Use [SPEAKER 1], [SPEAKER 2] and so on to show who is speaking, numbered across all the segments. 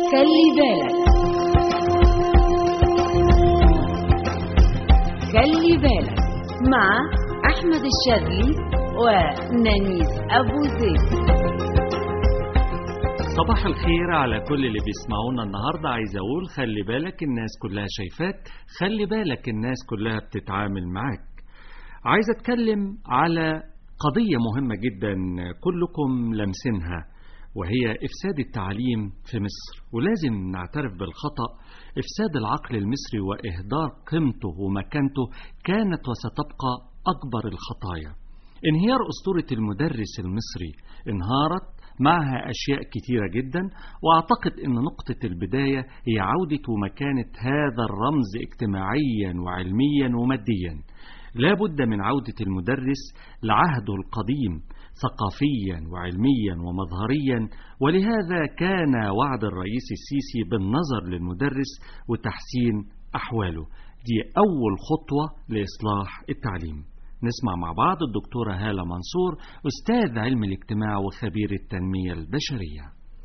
[SPEAKER 1] خلي بالك خلي بالك مع أحمد الشاذلي ونانيس أبو زيد
[SPEAKER 2] صباح الخير على كل اللي بيسمعونا النهاردة عايز أقول خلي بالك الناس كلها شايفاك خلي بالك الناس كلها بتتعامل معاك عايز أتكلم على قضية مهمة جدا كلكم لمسنها وهي إفساد التعليم في مصر ولازم نعترف بالخطأ إفساد العقل المصري وإهدار قيمته ومكانته كانت وستبقى أكبر الخطايا انهيار أسطورة المدرس المصري انهارت معها أشياء كتيرة جدا وأعتقد أن نقطة البداية هي عودة ومكانة هذا الرمز اجتماعيا وعلميا وماديا لا بد من عودة المدرس لعهده القديم ثقافيا وعلميا ومظهريا ولهذا كان وعد الرئيس السيسي بالنظر للمدرس وتحسين أحواله دي أول خطوة لإصلاح التعليم نسمع مع بعض الدكتورة هالة منصور أستاذ علم الاجتماع وخبير التنمية البشرية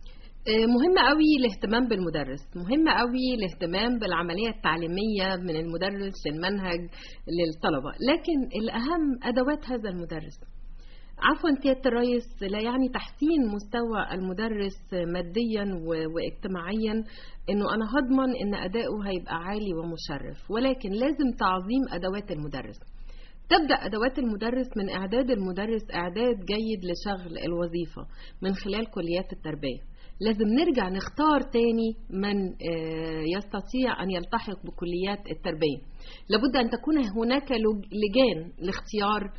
[SPEAKER 3] مهم قوي الاهتمام بالمدرس مهم قوي الاهتمام بالعملية التعليمية من المدرس للمنهج للطلبة لكن الأهم أدوات هذا المدرس عفوا سيادة الرئيس لا يعني تحسين مستوى المدرس ماديا واجتماعيا انه انا هضمن ان اداؤه هيبقى عالي ومشرف ولكن لازم تعظيم ادوات المدرس تبدأ أدوات المدرس من إعداد المدرس إعداد جيد لشغل الوظيفة من خلال كليات التربية لازم نرجع نختار تاني من يستطيع أن يلتحق بكليات التربية لابد أن تكون هناك لجان لاختيار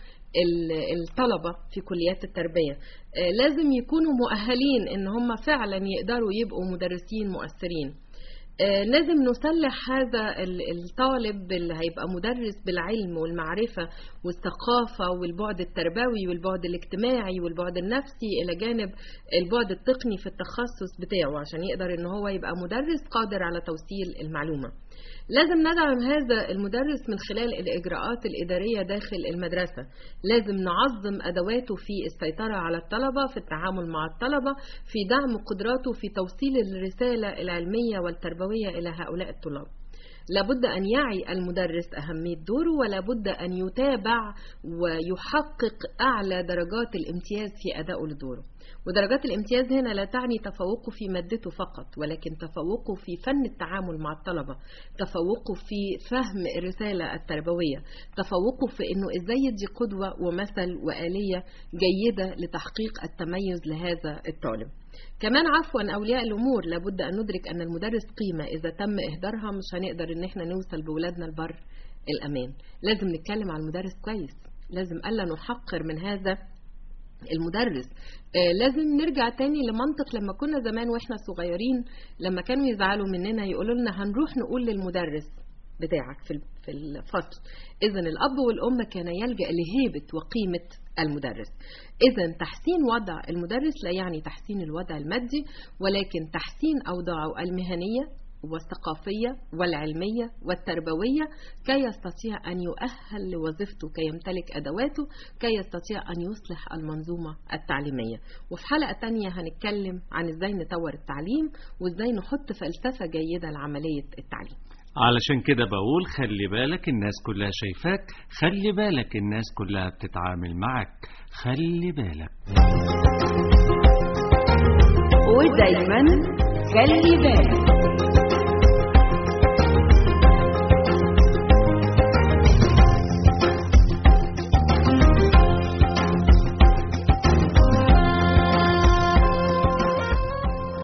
[SPEAKER 3] الطلبة في كليات التربية لازم يكونوا مؤهلين ان هم فعلا يقدروا يبقوا مدرسين مؤثرين لازم نسلح هذا الطالب اللي هيبقى مدرس بالعلم والمعرفة والثقافة والبعد التربوي والبعد الاجتماعي والبعد النفسي إلى جانب البعد التقني في التخصص بتاعه عشان يقدر إن هو يبقى مدرس قادر على توصيل المعلومة لازم ندعم هذا المدرس من خلال الإجراءات الإدارية داخل المدرسة لازم نعظم أدواته في السيطرة على الطلبة في التعامل مع الطلبة في دعم قدراته في توصيل الرسالة العلمية والتربوية إلى هؤلاء الطلاب لابد أن يعي المدرس أهمية دوره ولابد أن يتابع ويحقق أعلى درجات الامتياز في أدائه لدوره ودرجات الامتياز هنا لا تعني تفوقه في مادته فقط ولكن تفوقه في فن التعامل مع الطلبة تفوقه في فهم الرسالة التربوية تفوقه في أنه إزاي يدي قدوة ومثل وآلية جيدة لتحقيق التميز لهذا الطالب كمان عفوا أولياء الأمور لابد أن ندرك أن المدرس قيمة إذا تم إهدارها مش هنقدر أن احنا نوصل بولادنا البر الأمان لازم نتكلم على المدرس كويس لازم ألا نحقر من هذا المدرس آه لازم نرجع تاني لمنطق لما كنا زمان واحنا صغيرين لما كانوا يزعلوا مننا يقولوا لنا هنروح نقول للمدرس بتاعك في في الفصل اذا الاب والام كان يلجا لهيبه وقيمه المدرس اذا تحسين وضع المدرس لا يعني تحسين الوضع المادي ولكن تحسين اوضاعه المهنيه والثقافية والعلمية والتربوية كي يستطيع أن يؤهل لوظيفته كي يمتلك أدواته كي يستطيع أن يصلح المنظومة التعليمية وفي حلقة تانية هنتكلم عن إزاي نطور التعليم وإزاي نحط فلسفة جيدة لعملية التعليم
[SPEAKER 2] علشان كده بقول خلي بالك الناس كلها شايفاك خلي بالك الناس كلها بتتعامل معك خلي بالك
[SPEAKER 1] ودايما خلي بالك